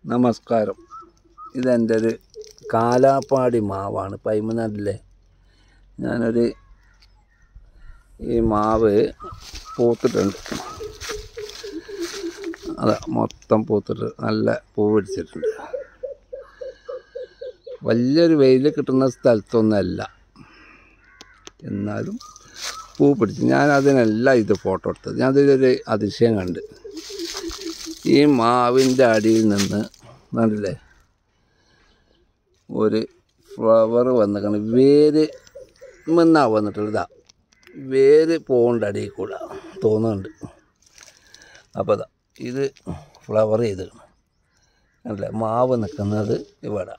നമസ്കാരം ഇതെൻ്റെ ഒരു കാലാപ്പാടി മാവാണ് പൈമനാട്ടിലെ ഞാനൊരു ഈ മാവ് പൂത്തിട്ടുണ്ട് അതാ മൊത്തം പൂത്തിട്ട് നല്ല പൂ പിടിച്ചിട്ടുണ്ട് വലിയൊരു വെയിൽ കിട്ടുന്ന സ്ഥലത്തൊന്നുമല്ല എന്നാലും പൂ പിടിച്ചു ഞാൻ അതിനല്ല ഇത് ഫോട്ടോ എടുത്തത് ഞാൻ അതിലൊരു അതിശയം കണ്ട് ഈ മാവിൻ്റെ അടിയിൽ നിന്ന് കണ്ടില്ലേ ഒരു ഫ്ലവർ വന്നിക്കാണ് വേര് മെന്നാ വന്നിട്ടുള്ളത് ഇതാ വേര് പോകേണ്ട അടിയിൽ കൂടെ തോന്നുന്നുണ്ട് അപ്പോൾ അതാ ഇത് ഫ്ലവർ ചെയ്ത് കണ്ടില്ലേ മാവ് നിൽക്കുന്നത് ഇവിടെ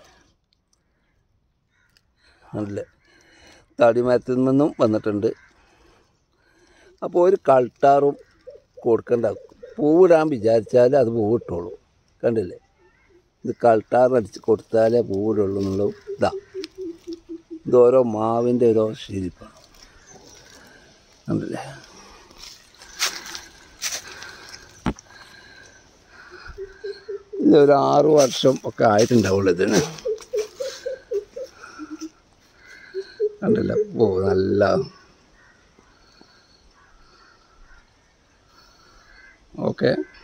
കണ്ടില്ലേ തടിമരത്തിൽ നിന്നും വന്നിട്ടുണ്ട് അപ്പോൾ ഒരു കൾട്ടാറും കൊടുക്കണ്ട പൂവിടാൻ വിചാരിച്ചാൽ അത് പൂവിട്ടോളൂ കണ്ടില്ലേ ഇത് കൾട്ടാർ അടിച്ച് കൊടുത്താലേ പൂവിടുള്ളൂ എന്നുള്ളത് ഇതാ ഇത് ഓരോ മാവിൻ്റെ ഓരോ ശീലിപ്പാണ് കണ്ടില്ലേ ഇതൊരു ആറു വർഷം ഒക്കെ ആയിട്ടുണ്ടാവുള്ളൂ ഇതിന് കണ്ടില്ല ഓ നല്ല ഓക്കെ